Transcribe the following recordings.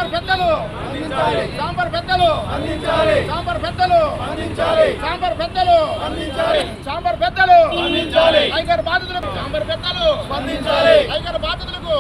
సాంబార్ పెద్దలు సాంబార్ పెద్దలు సాంబార్ పెద్దలు సాంబార్ పెద్దలు సాంబార్ పెద్దలు టైగర్ బాధితులకు సాంబార్ పెద్దలు టైగర్ బాధితులకు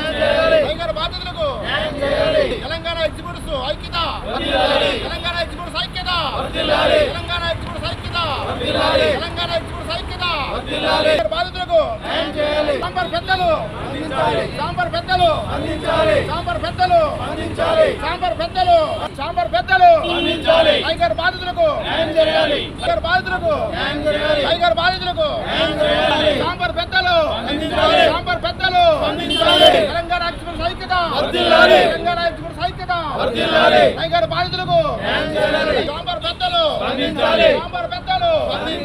టైగర్ బాధితులకు తెలంగాణ ఎగ్జిబిట్స్ ఐక్యత తెలంగాణ ఎగ్జిబిట్స్ ఐక్యత తెలంగాణ ఎగ్జిబిట్స్ ఐక్యత తెలంగాణ ఎగ్జిబిట్స్ ఐక్యత టైగర్ బాధితులకు సాంబార్ పెద్దలు సాంబార్ పెద్దలు సాంబార్ పెద్దలు సాంబార్ పెద్దలు సాంబార్ పెద్దలు టైగర్ బాధితులకు టైగర్ బాధితులకు టైగర్ బాధితులకు సాంబార్ పెద్దలు సాంబార్ పెద్దలు తెలంగాణ ఎగ్జిబిట్స్ ఐక్యత తెలంగాణ ఎగ్జిబిట్స్ ఐక్యత టైగర్ బాధితులకు సాంబార్ పెద్దలు సాంబార్ పెద్దలు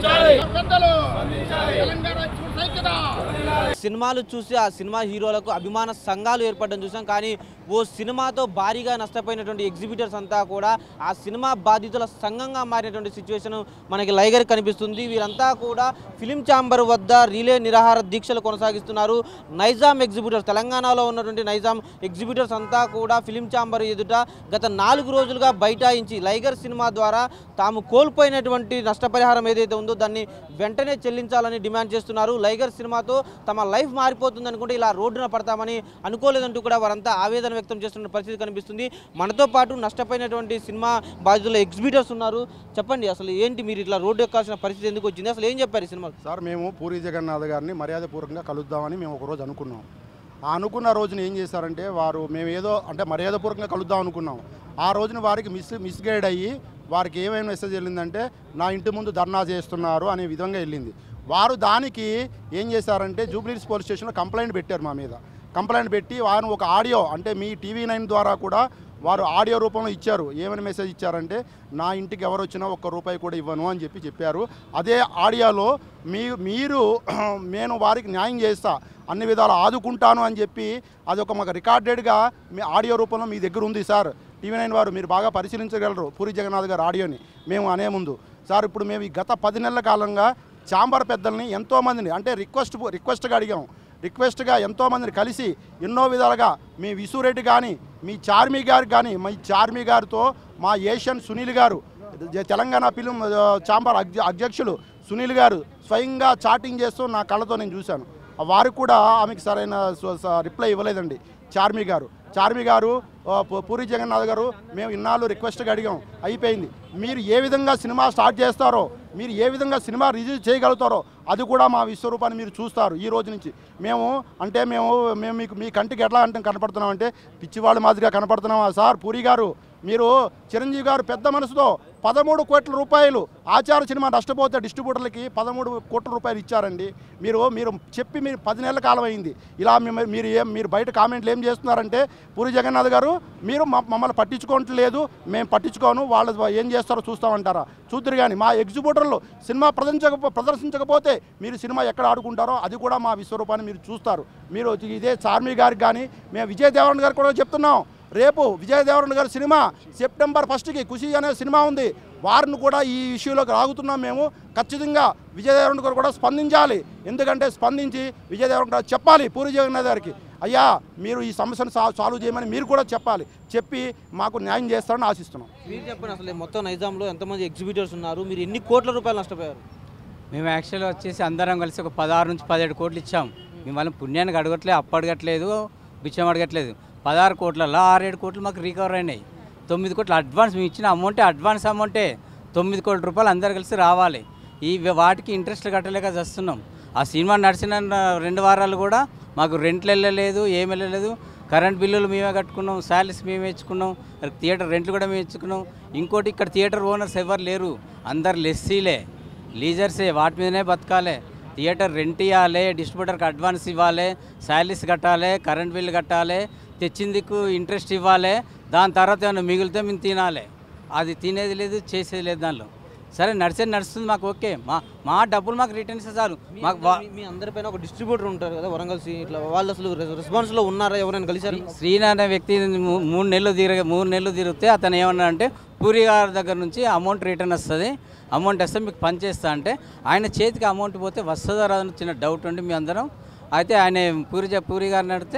పెద్దలు తెలంగాణ ఎగ్జిబిట్స్ ఐక్యత సినిమాలు చూసి ఆ సినిమా హీరోలకు అభిమాన సంఘాలు ఏర్పడడం చూసాం కానీ ఓ సినిమాతో భారీగా నష్టపోయినటువంటి ఎగ్జిబిటర్స్ అంతా కూడా ఆ సినిమా బాధితుల సంఘంగా మారినటువంటి సిచ్యువేషన్ మనకి లైగర్ కనిపిస్తుంది వీరంతా కూడా ఫిలిం ఛాంబర్ వద్ద రిలే నిరాహార దీక్షలు కొనసాగిస్తున్నారు నైజాం ఎగ్జిబిటర్స్ తెలంగాణలో ఉన్నటువంటి నైజాం ఎగ్జిబిటర్స్ అంతా కూడా ఫిలిం ఛాంబర్ ఎదుట గత నాలుగు రోజులుగా బైఠాయించి లైగర్ సినిమా ద్వారా తాము కోల్పోయినటువంటి నష్టపరిహారం ఏదైతే ఉందో దాన్ని వెంటనే చెల్లించాలని డిమాండ్ చేస్తున్నారు లైగర్ సినిమాతో తమ లైఫ్ మారిపోతుంది అనుకుంటే ఇలా రోడ్డున పడతామని అనుకోలేదంటూ కూడా వారంతా ఆవేదన వ్యక్తం చేస్తున్న పరిస్థితి కనిపిస్తుంది మనతో పాటు నష్టపోయినటువంటి సినిమా బాధితుల ఎగ్జిబిటర్స్ ఉన్నారు చెప్పండి అసలు ఏంటి మీరు ఇట్లా రోడ్డు ఎక్కాల్సిన పరిస్థితి ఎందుకు వచ్చింది అసలు ఏం చెప్పారు ఈ సినిమా సార్ మేము పూరి జగన్నాథ్ గారిని మర్యాదపూర్వకంగా కలుద్దామని మేము ఒక రోజు అనుకున్నాం ఆ అనుకున్న రోజున ఏం చేశారంటే వారు మేము ఏదో అంటే మర్యాదపూర్వకంగా కలుద్దాం అనుకున్నాం ఆ రోజున వారికి మిస్ మిస్గైడ్ అయ్యి వారికి ఏమైనా మెసేజ్ వెళ్ళిందంటే నా ఇంటి ముందు ధర్నా చేస్తున్నారు అనే విధంగా వెళ్ళింది వారు దానికి ఏం చేశారంటే జూబ్లీస్ పోలీస్ స్టేషన్లో కంప్లైంట్ పెట్టారు మా మీద కంప్లైంట్ పెట్టి వారు ఒక ఆడియో అంటే మీ టీవీ నైన్ ద్వారా కూడా వారు ఆడియో రూపంలో ఇచ్చారు ఏమని మెసేజ్ ఇచ్చారంటే నా ఇంటికి ఎవరు వచ్చినా ఒక్క రూపాయి కూడా ఇవ్వను అని చెప్పి చెప్పారు అదే ఆడియోలో మీ మీరు నేను వారికి న్యాయం చేస్తా అన్ని విధాలు ఆదుకుంటాను అని చెప్పి అది ఒక మాకు రికార్డెడ్గా మీ ఆడియో రూపంలో మీ దగ్గర ఉంది సార్ టీవీ నైన్ వారు మీరు బాగా పరిశీలించగలరు పూరి జగన్నాథ్ గారు ఆడియోని మేము అనే ముందు సార్ ఇప్పుడు మేము ఈ గత పది నెలల కాలంగా చాంబర్ పెద్దల్ని ఎంతోమందిని అంటే రిక్వెస్ట్ రిక్వెస్ట్గా అడిగాం రిక్వెస్ట్గా ఎంతోమందిని కలిసి ఎన్నో విధాలుగా మీ విసురెడ్డి కానీ మీ చార్మి గారు కానీ మీ చార్మి గారితో మా ఏషియన్ సునీల్ గారు జ- తెలంగాణ ఫిలిం ఆ, చాంబర్ అధ్య అధ్యక్షులు సునీల్ గారు స్వయంగా చాటింగ్ చేస్తూ నా కళ్ళతో నేను చూశాను వారు కూడా ఆమెకు సరైన స- స- రిప్లై ఇవ్వలేదండి చార్మి గారు చార్మి గారు ఆ, పు- పూరి జగన్నాథ్ గారు మేము ఇన్నాళ్ళు రిక్వెస్ట్గా అడిగాం అయిపోయింది మీరు ఏ విధంగా సినిమా స్టార్ట్ చేస్తారో మీరు ఏ విధంగా సినిమా రిలీజ్ చేయగలుగుతారో అది కూడా మా విశ్వరూపాన్ని మీరు చూస్తారు ఈ రోజు నుంచి మేము అంటే మేము మేము మీకు మీ కంటికి ఎట్లా అంటే కనపడుతున్నామంటే పిచ్చివాళ్ళ మాదిరిగా కనపడుతున్నామా సార్ పూరి గారు మీరు చిరంజీవి గారు పెద్ద మనసుతో పదమూడు కోట్ల రూపాయలు ఆచార సినిమా నష్టపోతే డిస్ట్రిబ్యూటర్లకి పదమూడు కోట్ల రూపాయలు ఇచ్చారండి మీరు మీరు చెప్పి మీరు పది నెలల కాలం అయింది ఇలా మేము- మీరు ఏం మీరు బయట కామెంట్లు ఏం చేస్తున్నారంటే పూరి జగన్నాథ్ గారు మీరు మ- మమ్మల్ని పట్టించుకోవట్లేదు మేము పట్టించుకోను వాళ్ళు ఏం చేస్తారో చూస్తామంటారా చూద్దరు కానీ మా ఎగ్జిబ్యూటర్లు సినిమా ప్రదర్శించక ప్రదర్శించకపోతే మీరు సినిమా ఎక్కడ ఆడుకుంటారో అది కూడా మా విశ్వరూపాన్ని మీరు చూస్తారు మీరు ఇదే చార్మి గారికి కానీ మేము విజయ్ దేవరణ గారికి కూడా చెప్తున్నాం రేపు విజయ్ దేవరణ గారి సినిమా సెప్టెంబర్ ఫస్ట్కి ఖుషి అనే సినిమా ఉంది వారిని కూడా ఈ ఇష్యూలోకి రాగుతున్నాం మేము ఖచ్చితంగా విజయ్ దేవరణ గారు కూడా స్పందించాలి ఎందుకంటే స్పందించి విజయ్ దేవరణ గారు చెప్పాలి పూరి జగన్నాథ్ గారికి అయ్యా మీరు ఈ సమస్యను సా- సాల్వ్ చేయమని మీరు కూడా చెప్పాలి చెప్పి మాకు న్యాయం చేస్తారని ఆశిస్తున్నాం మీరు చెప్పండి అసలు మొత్తం నైజాంలో ఎంతమంది ఎగ్జిబిటర్స్ ఉన్నారు మీరు ఎన్ని కోట్ల రూపాయలు నష్టపోయారు మేము యాక్చువల్గా వచ్చేసి అందరం కలిసి ఒక పదహారు నుంచి పదిహేడు కోట్లు ఇచ్చాం మేము వాళ్ళని పుణ్యానికి అడగట్లేదు అప్పు అడగట్లేదు బిచ్చం అడగట్లేదు పదహారు కోట్లలో ఆరేడు కోట్లు మాకు రికవర్ అయినాయి తొమ్మిది కోట్లు అడ్వాన్స్ మేము ఇచ్చిన అమౌంటే అడ్వాన్స్ అమౌంటే తొమ్మిది కోట్ల రూపాయలు అందరు కలిసి రావాలి ఈ వాటికి ఇంట్రెస్ట్లు కట్టలేక చేస్తున్నాం ఆ సినిమా నడిచిన రెండు వారాలు కూడా మాకు రెంట్లు వెళ్ళలేదు ఏమి వెళ్ళలేదు కరెంట్ బిల్లులు మేమే కట్టుకున్నాం శాలరీస్ మేమే ఇచ్చుకున్నాం థియేటర్ రెంట్లు కూడా మేము ఇచ్చుకున్నాం ఇంకోటి ఇక్కడ థియేటర్ ఓనర్స్ ఎవరు లేరు అందరు లెస్సీలే లీజర్సే వాటి మీదనే బతకాలి థియేటర్ రెంట్ ఇవ్వాలి డిస్ట్రిబ్యూటర్కి అడ్వాన్స్ ఇవ్వాలి శాలరీస్ కట్టాలి కరెంట్ బిల్లు కట్టాలి తెచ్చిందికు ఇంట్రెస్ట్ ఇవ్వాలి దాని తర్వాత ఏమైనా మిగిలితే మేము తినాలి అది తినేది లేదు చేసేది లేదు దానిలో సరే నడిచేది నడుస్తుంది మాకు ఓకే మా మా డబ్బులు మాకు రిటర్న్ ఇస్తే చాలు మాకు వా- మీ- మీ అందరిపైన ఒక డిస్ట్రిబ్యూటర్ ఉంటారు కదా వరంగల్ సి- ఇట్లా వాళ్ళు అసలు రెస్పాన్స్ లో ఉన్నారా ఎవరైనా కలిసారు శ్రీనాథ్ అనే వ్యక్తి మూ- మూడు నెలలు తిరగ మూడు నెలలు తిరిగితే అతను ఏమన్నా అంటే పూరి గారి దగ్గర నుంచి అమౌంట్ రిటర్న్ వస్తుంది అమౌంట్ వస్తే మీకు పని చేస్తా అంటే ఆయన చేతికి అమౌంట్ పోతే వస్తుందా రాదని చిన్న డౌట్ ఉండి మీ అందరం అయితే ఆయన పూరి జ- పూరి గారిని అడిగితే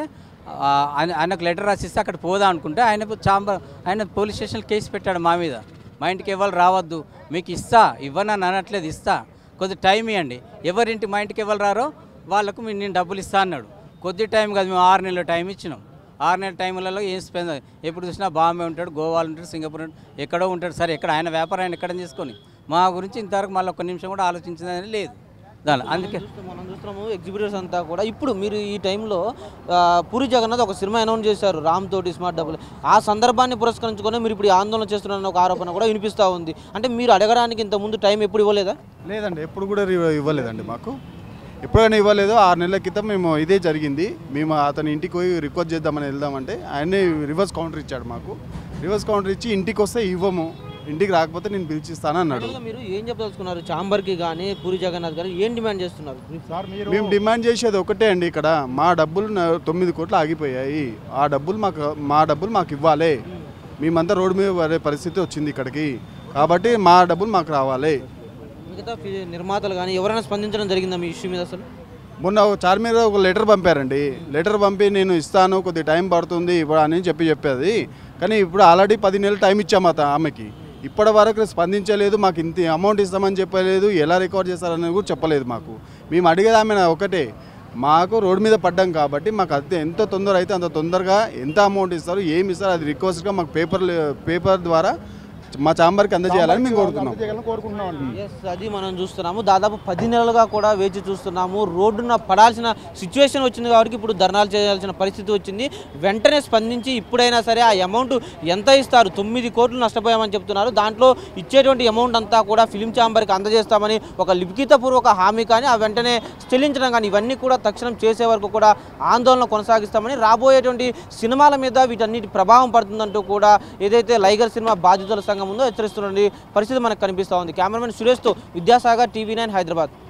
ఆ, ఆయన ఆయనకు లెటర్ రాసిస్తే అక్కడ పోదా అనుకుంటే ఆయన చాంబర్ ఆయన పోలీస్ స్టేషన్ కేసు పెట్టాడు మా మీద మా ఇంటికి ఎవరు రావద్దు మీకు ఇస్తా ఇవ్వనని అనట్లేదు ఇస్తా కొద్ది టైం ఇవ్వండి ఎవరింటి మా ఇంటికి ఎవరు రారో వాళ్ళకు మీ- నేను డబ్బులు ఇస్తా అన్నాడు కొద్ది టైం కాదు మేము ఆరు నెలల టైం ఇచ్చినాం ఆరు నెలల టైంలలో ఏం స్పెండ్ ఎప్పుడు చూసినా బాంబే ఉంటాడు గోవాలో ఉంటాడు సింగపూర్ ఉంటాడు ఎక్కడో ఉంటాడు సరే ఎక్కడ ఆయన వ్యాపారం ఆయన ఎక్కడ చేసుకొని మా గురించి ఇంతవరకు మళ్ళీ ఒక్క నిమిషం కూడా ఆలోచించిందని లేదు దాని అందుకే చూస్తాం, మనం చూస్తున్నాము ఎగ్జిబిటర్స్ అంతా కూడా ఇప్పుడు మీరు ఈ టైంలో ఆ, పూరి జగన్నాథ్ ఒక సినిమా అనౌన్స్ చేశారు రామ్ తోటి స్మార్ట్ డబ్బులు ఆ సందర్భాన్ని పురస్కరించుకొని మీరు ఇప్పుడు ఈ ఆందోళన చేస్తున్నారన్న ఒక ఆరోపణ కూడా వినిపిస్తూ ఉంది అంటే మీరు అడగడానికి ఇంత ముందు టైం ఎప్పుడు ఇవ్వలేదా లేదండి ఎప్పుడు కూడా రివ- ఇవ్వలేదండి మాకు ఎప్పుడైనా ఇవ్వలేదు ఆరు నెలల క్రితం మేము ఇదే జరిగింది మేము అతని ఇంటికి పోయి రిక్వెస్ట్ చేద్దామని వెళ్దామంటే ఆయనే రివర్స్ కౌంటర్ ఇచ్చాడు మాకు రివర్స్ కౌంటర్ ఇచ్చి ఇంటికి వస్తే ఇవ్వము ఇంటికి రాకపోతే నేను పిలిచిస్తాను అన్నాడు Final గా మీరు ఏం చెప్పదలుచుకున్నారు చాంబర్కి కానీ పూరి జగన్నాథ్ గారు ఏం డిమాండ్ చేస్తున్నారు సార్ మీరు మేము డిమాండ్ చేసేది ఒకటే అండి ఇక్కడ మా డబ్బులు న- తొమ్మిది కోట్లు ఆగిపోయాయి ఆ డబ్బులు మాకు మా డబ్బులు మాకు ఇవ్వాలి మేమంతా రోడ్డు మీద పడే పరిస్థితి వచ్చింది ఇక్కడికి కాబట్టి మా డబ్బులు మాకు రావాలి మిగతా ఫి- నిర్మాతలు కానీ ఎవరైనా స్పందించడం జరిగిందా మీ ఇష్యూ మీద అసలు మొన్న ఒక చార్ మీద ఒక లెటర్ పంపారండి లెటర్ పంపి నేను ఇస్తాను కొద్ది టైం పడుతుంది ఇప్పుడు అని చెప్పి చెప్పేది కానీ ఇప్పుడు ఆల్రెడీ పది నెలలు టైం ఇచ్చాము అత ఆమెకి ఇప్పటి వరకు స్పందించలేదు మాకు ఇంత అమౌంట్ ఇస్తామని చెప్పలేదు ఎలా రికార్డ్ చేస్తారని కూడా చెప్పలేదు మాకు మేము అడిగేది ఆమె ఒకటే మాకు రోడ్డు మీద పడ్డాం కాబట్టి మాకు అంతే ఎంత తొందర అయితే అంత తొందరగా ఎంత అమౌంట్ ఇస్తారు ఏమి ఇస్తారు అది రిక్వెస్ట్గా మాకు పేపర్ పేపర్ ద్వారా మా చాంబర్కి అందజేయాలని మేము కోరుతున్నాం అందజేయాలని కోరుకుంటున్నాం అండి ఎస్ అది మనం చూస్తున్నాము దాదాపు పది నెలలుగా కూడా వేచి చూస్తున్నాము రోడ్డున పడాల్సిన సిచ్యువేషన్ వచ్చింది కాబట్టి ఇప్పుడు ధర్నాలు చేయాల్సిన పరిస్థితి వచ్చింది వెంటనే స్పందించి ఇప్పుడైనా సరే ఆ అమౌంట్ ఎంత ఇస్తారు తొమ్మిది కోట్లు నష్టపోయామని చెప్తున్నారు దాంట్లో ఇచ్చేటువంటి అమౌంట్ అంతా కూడా ఫిలిం ఛాంబర్కి అందజేస్తామని ఒక లిఖితపూర్వక హామీ కానీ ఆ వెంటనే చెల్లించడం కానీ ఇవన్నీ కూడా తక్షణం చేసే వరకు కూడా ఆందోళన కొనసాగిస్తామని రాబోయేటువంటి సినిమాల మీద వీటన్నిటి ప్రభావం పడుతుందంటూ కూడా ఏదైతే లైగర్ సినిమా బాధితుల సంఘం ఉందో హెచ్చరిస్తున్న పరిస్థితి మనకు కనిపిస్తూ ఉంది కెమెరామెన్ సురేష్తో విద్యాసాగర్ టీవీ నైన్ హైదరాబాద్